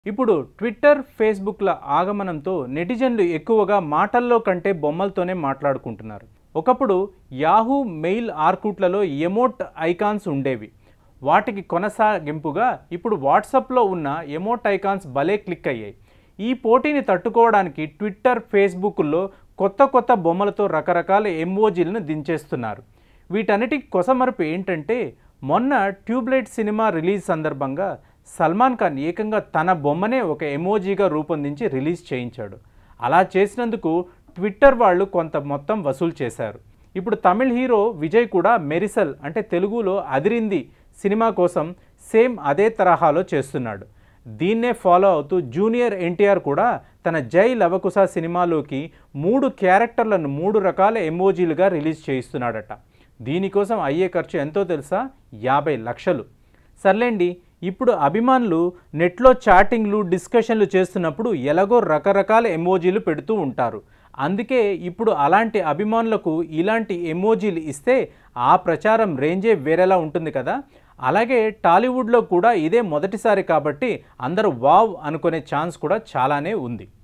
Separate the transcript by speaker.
Speaker 1: ఇప్పుడు ట్విట్టర్ ఫేస్బుక్ల ఆగమనంతో నెటిజన్లు ఎక్కువగా మాటల్లో కంటే బొమ్మలతోనే మాట్లాడుకుంటున్నారు ఒకప్పుడు యాహూ మెయిల్ ఆర్కుట్లలో ఎమోట్ ఐకాన్స్ ఉండేవి వాటికి కొనసాగింపుగా ఇప్పుడు వాట్సాప్లో ఉన్న ఎమోట్ ఐకాన్స్ భలే క్లిక్ అయ్యాయి ఈ పోటీని తట్టుకోవడానికి ట్విట్టర్ ఫేస్బుక్లో కొత్త కొత్త బొమ్మలతో రకరకాల ఎమోజీలను దించేస్తున్నారు వీటన్నిటికి కొసమరుపు ఏంటంటే మొన్న ట్యూబ్లైట్ సినిమా రిలీజ్ సందర్భంగా సల్మాన్ ఖాన్ ఏకంగా తన బొమ్మనే ఒక ఎమోజీగా రూపొందించి రిలీజ్ చేయించాడు అలా చేసినందుకు ట్విట్టర్ వాళ్ళు కొంత మొత్తం వసూలు చేశారు ఇప్పుడు తమిళ్ హీరో విజయ్ కూడా మెరిసల్ అంటే తెలుగులో అదిరింది సినిమా కోసం సేమ్ అదే తరహాలో చేస్తున్నాడు దీన్నే ఫాలో అవుతూ జూనియర్ ఎన్టీఆర్ కూడా తన జై లవకుశ సినిమాలోకి మూడు క్యారెక్టర్లను మూడు రకాల ఎమోజీలుగా రిలీజ్ చేయిస్తున్నాడట దీనికోసం అయ్యే ఖర్చు ఎంతో తెలుసా యాభై లక్షలు సర్లేండి ఇప్పుడు అభిమానులు నెట్లో చాటింగ్లు డిస్కషన్లు చేస్తున్నప్పుడు ఎలాగో రకరకాల ఎమోజీలు పెడుతూ ఉంటారు అందుకే ఇప్పుడు అలాంటి అభిమానులకు ఇలాంటి ఎమోజీలు ఇస్తే ఆ ప్రచారం రేంజే వేరేలా ఉంటుంది కదా అలాగే టాలీవుడ్లో కూడా ఇదే మొదటిసారి కాబట్టి అందరూ వావ్ అనుకునే ఛాన్స్ కూడా చాలానే ఉంది